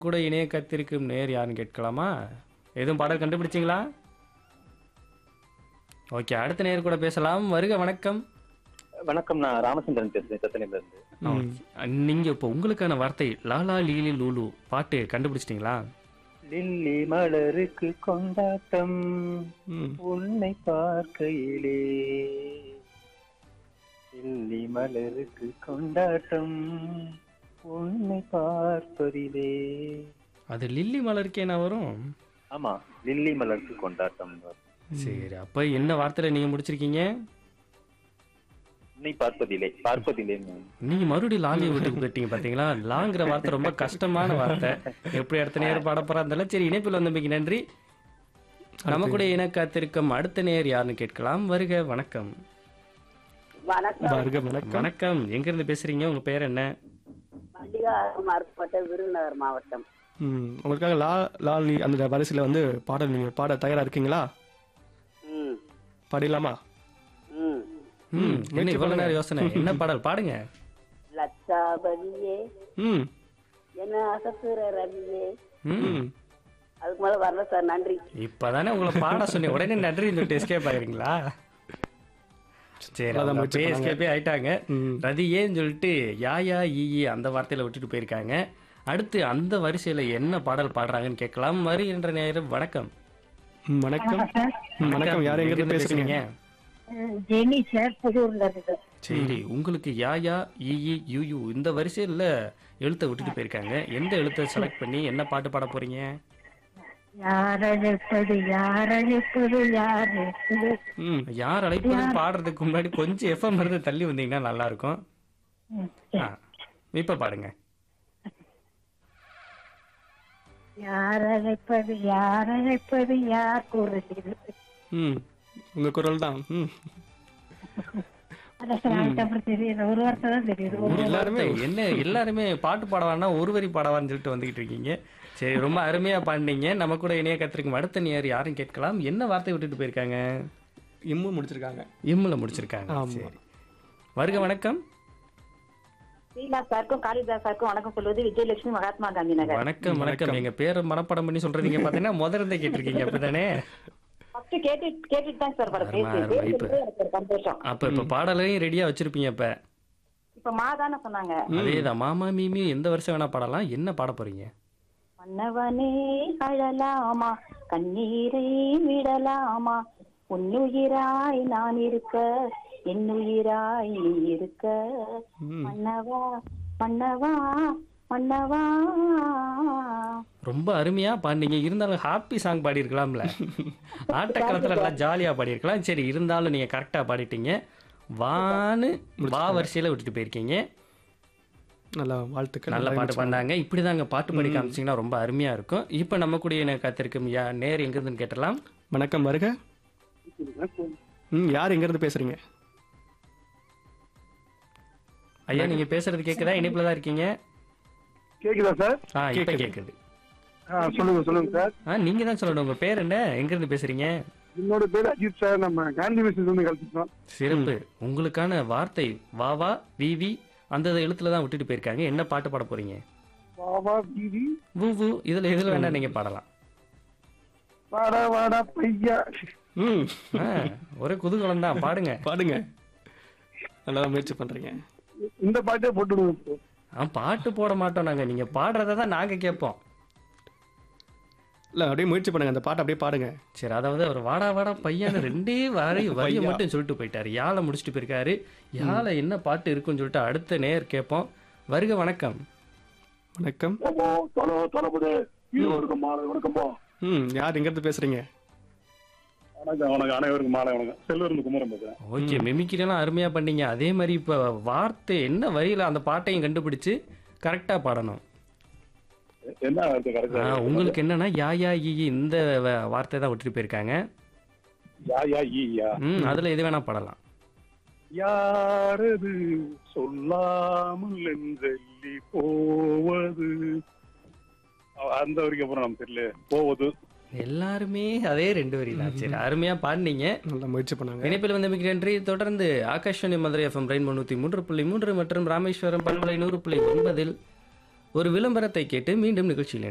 கூட இணைய கத்திருக்கும் நேர் யாருன்னு கேட்கலாமா எதுவும் பாடல் கண்டுபிடிச்சிங்களா ஓகே அடுத்த நேர் கூட பேசலாம் வருக வணக்கம் வணக்கம் நான் ராமச்சந்திரன் பேசுறேன் சத்தனையில இருந்து நீங்க இப்போ உங்களுக்கான வார்த்தை லாலா லீலி லூலு பாட்டு கண்டுபிடிச்சிட்டிங்களா லில்லி மலருக்கு கொண்டாட்டம் ம். உன்னை பார்க்கையிலே லில்லி மலருக்கு கொண்டாட்டம் உன்னை பார்ப்பதிலே அது லில்லி மலருக்கே நான் வரும் ஆமா லில்லி மலருக்கு கொண்டாட்டம் சரி அப்ப என்ன வார்த்தையில நீங்க முடிச்சிருக்கீங்க உன்னை பார்ப்பதிலே பார்ப்பதிலே நீங்க மறுபடியும் லாலியை விட்டுக்கு போயிட்டீங்க பாத்தீங்களா லாங்கிற வார்த்தை ரொம்ப கஷ்டமான வார்த்தை எப்படி அடுத்த நேரம் பாட போறா இருந்தாலும் சரி இணைப்பில் வந்தமைக்கு நன்றி நம்ம கூட இன காத்திருக்கும் அடுத்த நேர் யாருன்னு கேட்கலாம் வருக வணக்கம் வணக்கம் வருக வணக்கம் வணக்கம் எங்க இருந்து பேசுறீங்க உங்க பேர் என்ன மல்லிகாரம் அருப்பட்ட விருதுநகர் மாவட்டம் ம் உங்களுக்காக லா லாலி அந்த வரிசையில் வந்து பாடல் நீங்கள் பாட தயாரா இருக்கீங்களா ம் பாடிடலாமா ம் ம் என்ன இவ்வளவு நேரம் யோசனை என்ன பாடல் பாடுங்க லட்சாபதியே ம் என்ன அசத்துற ரவியே ம் அதுக்கு மேல வரல சார் நன்றி இப்பதானே உங்களை பாட சொன்னேன் உடனே நன்றி சொல்லிட்டு எஸ்கேப் ஆகிறீங்களா சரி அதான் அவங்க முயற்சி அப்படியே பண்ணாங்க. எஸ்கேப்பே ஆயிட்டாங்க ம் ரதி ஏன்னு சொல்லிட்டு யாயா ஈ அந்த வார்த்தையில விட்டுட்டு போயிருக்காங்க அடுத்து அந்த வரிசையில என்ன பாடல் பாடுறாங்கன்னு கேட்கலாம் வரி என்ற நேரம் வணக்கம் ம், வணக்கம் ம், வணக்கம் யார் எங்க இருந்து பேசுறீங்க ஜெனி சார் புதூர்ல இருந்து சரி உங்களுக்கு யாயா ஈ யூ இந்த வரிசையில எழுத்தை விட்டுட்டு போயிருக்காங்க எந்த எழுத்தை செலக்ட் பண்ணி என்ன பாட்டு பாட போறீங்க யார் அழைப்பது யார் அழைப்பது யார் அழைப்பது ம் யார் அழைப்பது பாடுறதுக்கு முன்னாடி கொஞ்சம் எஃப்எம் இருந்து தள்ளி வந்தீங்கன்னா நல்லா இருக்கும் ஆ, இப்ப பாடுங்க யார் அழைப்பது யார் அழைப்பது யார் கூறுகிறது ம் உங்க குரல் தான் ம் அதான் சார் அதுக்கப்புறம் தெரியுது ஒரு வருஷம் தான் தெரியுது ஒரு எல்லாருமே என்ன எல்லாருமே பாட்டு பாடவான்னா ஒரு வரி பாடவான்னு சொல்லிட்டு வந்துகிட்டு இருக்கீங்க சரி ரொம்ப அருமையா பாடினீங்க நம்ம கூட இணைய கத்திருக்கும் அடுத்த நேர் யாரும் கேட்கலாம் என்ன வார்த்தை விட்டுட்டு போயிருக்காங்க இம்மு முடிச்சிருக்காங்க இம்முல முடிச்சிருக்காங்க ஆமா. சரி வருக வணக்கம் ஸ்ரீலா சாருக்கும் காளிதாஸ் சாருக்கும் வணக்கம் சொல்வது விஜயலட்சுமி மகாத்மா காந்தி நகர் வணக்கம் வணக்கம் எங்க பேரை மனப்பாடம் பண்ணி சொல்றீங்க பாத்தீங்கன்னா முதல்ல இருந்தே கேட்டிருக்கீங்க அப்படிதானே ஃபர்ஸ்ட் கேட்டு கேட்டுட்டு தான் சார் வர ஆமா, பேசி ஆமா, இப்ப- பேசுறது எனக்கு ஒரு சந்தோஷம் அப்ப இப்ப பாடலையும் ரெடியா வச்சிருப்பீங்க இப்ப இப்ப மாதான சொன்னாங்க அதேதான் மாமா மீமி எந்த வருஷம் வேணா பாடலாம் என்ன பாட போறீங்க மன்னவனே அழலாமா கண்ணீரை விடலாமா உன்னுயிராய் நான் இருக்க என்னுயிராய் நீ இருக்க ம் மன்னவா மன்னவா மன்னவா ரொம்ப அருமையா பாடினீங்க இருந்தாலும் ஹாப்பி சாங் பாடி இருக்கலாம்ல ஆட்டக்காலத்துல நல்லா ஜாலியா பாடியிருக்கலாம் சரி இருந்தாலும் நீங்க கரெக்டா பாடிட்டீங்க வான்னு வா வரிசையில விட்டுட்டு போயிருக்கீங்க நல்லா வாழ்த்துக்கள் நல்ல பாட்டு பண்ணாங்க இப்படிதாங்க பாட்டு பாடி காமிச்சிங்கன்னா ரொம்ப அருமையா இருக்கும் இப்போ நம்ம கூட எனக்கு காத்திருக்கும் யா நேர் எங்க இருந்துன்னு கேட்டலாம் வணக்கம் வருக ம் யார் எங்க இருந்து பேசுறீங்க ஐயா நீங்க பேசுறது கேக்குதா இணைப்புல தான் இருக்கீங்க கேக்குதா சார் ஆ இப்ப கேக்குது. கேக்குது ஆ, சொல்லுங்க சொல்லுங்க சார் ஆ நீங்க தான் சொல்லணும் உங்க பேர் என்ன எங்க இருந்து பேசுறீங்க என்னோட பேர் அஜித் சார் நம்ம காந்தி மிஷன் இருந்து கழிச்சிட்டோம் சிறப்பு உங்களுக்கான வார்த்தை வாவா விவி அந்த எழுத்துல தான் விட்டுட்டு போயிருக்காங்க என்ன பாட்டு பாட போறீங்க பாபா பீதி வூ வூ இதுல எதுல வேணா நீங்க பாடலாம் வாடா வாடா பையா ம் ஆ, ஒரே குதூகலம் தான் பாடுங்க பாடுங்க நல்லா முயற்சி பண்றீங்க இந்த பாட்டே போட்டு விடுங்க ஆ பாட்டு போட மாட்டோம் நாங்க நீங்க பாடுறத தான் நாங்க கேட்போம் இல்ல அப்படியே முயற்சி பண்ணுங்க அந்த பாட்டை அப்படியே பாடுங்க சரி அதாவது அவர் வாடா வாடா பையன் ரெண்டே வரி வரிய பையா. மட்டும் சொல்லிட்டு போயிட்டாரு யாழை முடிச்சுட்டு போயிருக்காரு யாழை என்ன பாட்டு இருக்குன்னு சொல்லிட்டு அடுத்த நேர் கேட்போம் வருக வணக்கம் வணக்கம் தொலை தொலைபுது இருவருக்கும் மாலை வணக்கம்பா ம் யார் எங்க இருந்து பேசுறீங்க வணக்கம் வணக்கம் அனைவருக்கும் மாலை வணக்கம் செல்வருந்து குமரன் பேசுறேன் ஓகே மிமிக்கிலாம் அருமையா பண்ணீங்க அதே மாதிரி இப்ப வார்த்தை என்ன வரியில அந்த பாட்டையும் கண்டுபிடிச்சு கரெக்டா பாடணும் என்ன இருக்கு ஆ, கரெக்டா உங்களுக்கு என்னன்னா யா யா ஈ ஈ இந்த வ- வார்த்தை தான் விட்டுட்டு போயிருக்காங்க யா யா ஈ யா ம் அதுல எது வேணா பாடலாம் யாரது சொல்லாமல் என்றெல்லி போவது அ- அந்த வரைக்கும் அப்புறம் நமக்கு தெரியல போவது எல்லாருமே அதே ரெண்டு வரி தான் சரி அருமையா பாடினீங்க நல்லா முயற்சி பண்ணாங்க இணைப்பில் வந்து மிக நன்றி தொடர்ந்து ஆகாஷ்வாணி மதுரை எஃப்எம் ரெயின் முன்னூத்தி மூன்று புள்ளி மூன்று மற்றும் ராமேஸ்வரம் பண்பலை நூறு புள்ளி ஒன்பதில் ஒரு விளம்பரத்தை கேட்டு மீண்டும் நிகழ்ச்சியில்